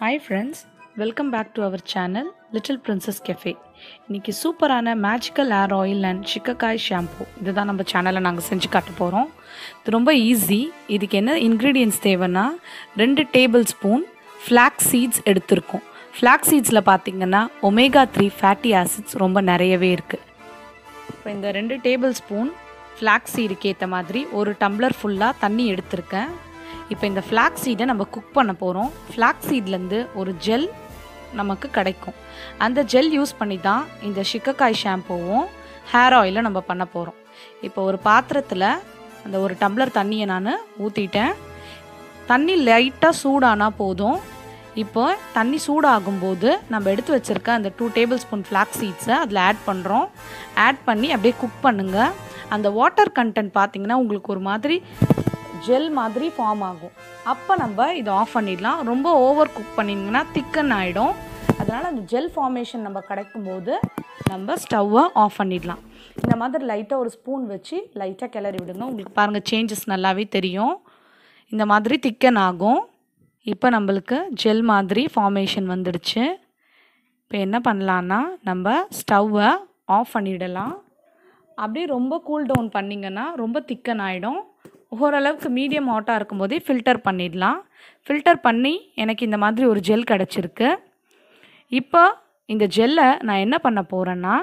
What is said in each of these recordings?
hi friends welcome back to our channel little princess cafe இன்றைக்கி சூப்பரான magical hair oil and shikakai shampoo இதுதான் நம்ம சேனலில் நாங்கள் செஞ்சு காட்ட போகிறோம் இது ரொம்ப ஈஸி இதுக்கு என்ன இன்க்ரீடியன்ஸ் தேவைன்னா ரெண்டு டேபிள் ஸ்பூன் ஃப்ளாக் சீட்ஸ் எடுத்திருக்கோம் ஃப்ளாக் சீட்ஸில் பார்த்தீங்கன்னா ஒமேகா த்ரீ ஃபேட்டி ஆசிட்ஸ் ரொம்ப நிறையவே இருக்குது இப்போ இந்த ரெண்டு டேபிள் ஸ்பூன் ஃப்ளாக் சீடுக்கு ஏற்ற மாதிரி ஒரு டம்ளர் ஃபுல்லாக தண்ணி எடுத்திருக்கேன் இப்போ இந்த ஃப்ளாக் சீடை நம்ம குக் பண்ண போகிறோம் ஃப்ளாக் சீட்லேருந்து ஒரு ஜெல் நமக்கு கிடைக்கும் அந்த ஜெல் யூஸ் பண்ணி தான் இந்த சிக்கக்காய் ஷாம்புவும் ஹேர் ஆயிலை நம்ம பண்ண போகிறோம் இப்போ ஒரு பாத்திரத்தில் அந்த ஒரு டம்ளர் தண்ணியை நான் ஊற்றிட்டேன் தண்ணி லைட்டாக சூடானா போதும் இப்போ தண்ணி சூடாகும்போது நம்ம எடுத்து வச்சுருக்க அந்த டூ டேபிள் ஸ்பூன் ஃப்ளாக் சீட்ஸை அதில் ஆட் பண்ணுறோம் ஆட் பண்ணி அப்படியே குக் பண்ணுங்கள் அந்த வாட்டர் கண்டென்ட் பார்த்தீங்கன்னா உங்களுக்கு ஒரு மாதிரி ஜெல் மாதிரி ஃபார்ம் ஆகும் அப்போ நம்ம இதை ஆஃப் பண்ணிடலாம் ரொம்ப ஓவர் குக் பண்ணிங்கன்னா திக்கன் ஆகிடும் அதனால் அந்த ஜெல் ஃபார்மேஷன் நம்ம கிடைக்கும்போது நம்ம ஸ்டவ்வை ஆஃப் பண்ணிடலாம் இந்த மாதிரி லைட்டாக ஒரு ஸ்பூன் வச்சு லைட்டாக கிளறி விடுங்க உங்களுக்கு பாருங்கள் சேஞ்சஸ் நல்லாவே தெரியும் இந்த மாதிரி திக்கன் ஆகும் இப்போ நம்மளுக்கு ஜெல் மாதிரி ஃபார்மேஷன் வந்துடுச்சு இப்போ என்ன பண்ணலான்னா நம்ம ஸ்டவ்வை ஆஃப் பண்ணிடலாம் அப்படியே ரொம்ப கூல் டவுன் பண்ணிங்கன்னா ரொம்ப திக்கன் ஆகிடும் ஓரளவுக்கு மீடியம் ஹாட்டாக இருக்கும்போதே ஃபில்டர் பண்ணிடலாம் ஃபில்டர் பண்ணி எனக்கு இந்த மாதிரி ஒரு ஜெல் கிடச்சிருக்கு இப்போ இந்த ஜெல்லை நான் என்ன பண்ண போகிறேன்னா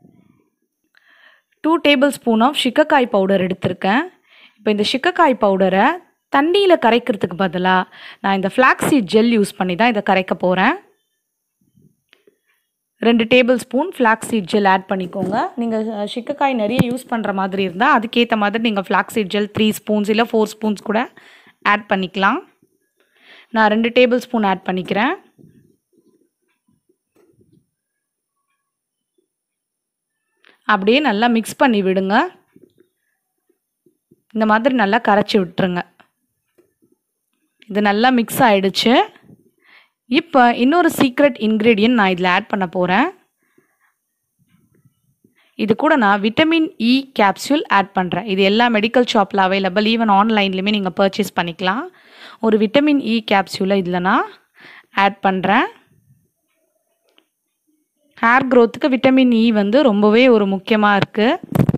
two table spoon of shikakai powder எடுத்திருக்கேன் இப்போ இந்த சிக்கக்காய் பவுடரை தண்ணியில் கரைக்கிறதுக்கு பதிலாக நான் இந்த ஃப்ளாக்ஸீட் ஜெல் யூஸ் பண்ணி தான் இதை கரைக்க போகிறேன் ரெண்டு table tablespoon flaxseed gel add பண்ணிக்கோங்க நீங்கள் சிக்கக்காய் நிறைய யூஸ் பண்ணுற மாதிரி இருந்தால் அதுக்கேற்ற மாதிரி நீங்கள் ஃப்ளாக்ஸீட் ஜெல் த்ரீ ஸ்பூன்ஸ் இல்லை ஃபோர் ஸ்பூன்ஸ் கூட ஆட் பண்ணிக்கலாம் நான் ரெண்டு டேபிள் ஸ்பூன் ஆட் பண்ணிக்கிறேன் அப்படியே நல்லா மிக்ஸ் பண்ணி விடுங்க இந்த மாதிரி நல்லா கரைச்சி விட்டுருங்க இது நல்லா மிக்ஸ் ஆகிடுச்சு இப்போ இன்னொரு சீக்ரெட் இன்க்ரீடியன்ட் நான் இதில் ஆட் பண்ண போகிறேன் இது கூட நான் விட்டமின் இ கேப்சூல் ஆட் பண்ணுறேன் இது எல்லா மெடிக்கல் ஷாப்பில் அவைலபிள் ஈவன் ஆன்லைன்லேயுமே நீங்கள் பர்ச்சேஸ் பண்ணிக்கலாம் ஒரு விட்டமின் இ கேப்சூலை இதில் நான் ஆட் பண்ணுறேன் ஹேர் க்ரோத்துக்கு விட்டமின் இ வந்து ரொம்பவே ஒரு முக்கியமாக இருக்குது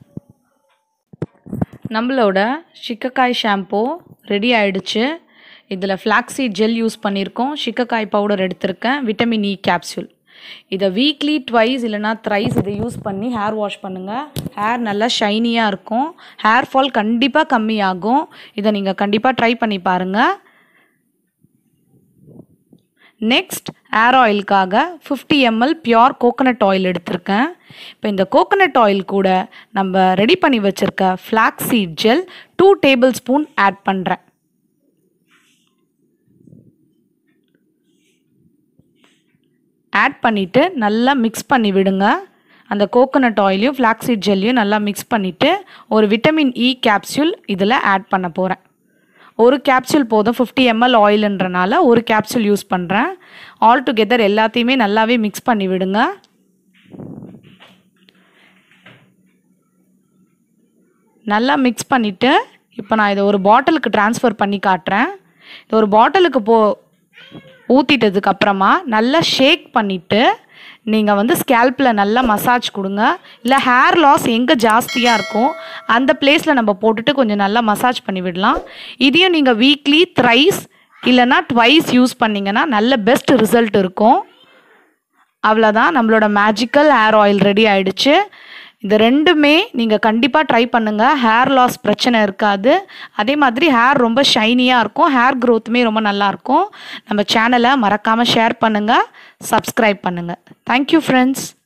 நம்மளோட சிக்கக்காய் ஷாம்பூ ரெடி ஆயிடுச்சு இதில் ஃப்ளாக்ஸீட் ஜெல் யூஸ் பண்ணியிருக்கோம் சிக்கக்காய் பவுடர் எடுத்திருக்கேன் விட்டமின் இ கேப்சூல் இதை வீக்லி ட்வைஸ் இல்லைனா த்ரைஸ் இதை யூஸ் பண்ணி ஹேர் வாஷ் பண்ணுங்கள் ஹேர் நல்லா ஷைனியாக இருக்கும் ஹேர் ஃபால் கண்டிப்பாக கம்மியாகும் இதை நீங்கள் கண்டிப்பாக ட்ரை பண்ணி பாருங்கள் நெக்ஸ்ட் ஹேர் ஆயிலுக்காக fifty ML pure coconut oil எடுத்திருக்கேன் இப்போ இந்த கோகனட் ஆயில் கூட நம்ம ரெடி பண்ணி வச்சுருக்க flaxseed gel two table tablespoon add பண்ணுறேன் ஆட் பண்ணிவிட்டு நல்லா மிக்ஸ் பண்ணி விடுங்க அந்த கோகோனட் ஆயிலையும் ஃப்ளாக்ஸீட் ஜெல்லையும் நல்லா மிக்ஸ் பண்ணிவிட்டு ஒரு விட்டமின் இ கேப்சூல் இதில் ஆட் பண்ண போகிறேன் ஒரு கேப்சூல் போதும் ஃபிஃப்டி எம்எல் ஆயிலுன்றனால ஒரு கேப்சூல் யூஸ் பண்ணுறேன் ஆல் டுகெதர் எல்லாத்தையுமே நல்லாவே மிக்ஸ் பண்ணி விடுங்க நல்லா மிக்ஸ் பண்ணிவிட்டு இப்போ நான் இதை ஒரு பாட்டிலுக்கு ட்ரான்ஸ்ஃபர் பண்ணி காட்டுறேன் இது ஒரு பாட்டிலுக்கு போ ஊற்றிட்டதுக்கு அப்புறமா நல்லா ஷேக் பண்ணிவிட்டு நீங்கள் வந்து ஸ்கேல்பில் நல்லா மசாஜ் கொடுங்க இல்லை ஹேர் லாஸ் எங்கே ஜாஸ்தியாக இருக்கோ அந்த பிளேஸில் நம்ம போட்டுட்டு கொஞ்சம் நல்லா மசாஜ் பண்ணி விடலாம் இதையும் நீங்கள் வீக்லி த்ரைஸ் இல்லைனா ட்வைஸ் யூஸ் பண்ணிங்கன்னா நல்ல பெஸ்ட் ரிசல்ட் இருக்கும் அவ்வளோதான் நம்மளோட மேஜிக்கல் ஹேர் ஆயில் ரெடி ஆயிடுச்சு இது ரெண்டுமே நீங்கள் கண்டிப்பாக ட்ரை பண்ணுங்கள் ஹேர் லாஸ் பிரச்சனை இருக்காது அதே மாதிரி ஹேர் ரொம்ப ஷைனியாக இருக்கும் ஹேர் க்ரோத்துமே ரொம்ப நல்லாயிருக்கும் நம்ம சேனலை மறக்காமல் ஷேர் பண்ணுங்கள் சப்ஸ்கிரைப் பண்ணுங்கள் தேங்க்யூ ஃப்ரெண்ட்ஸ்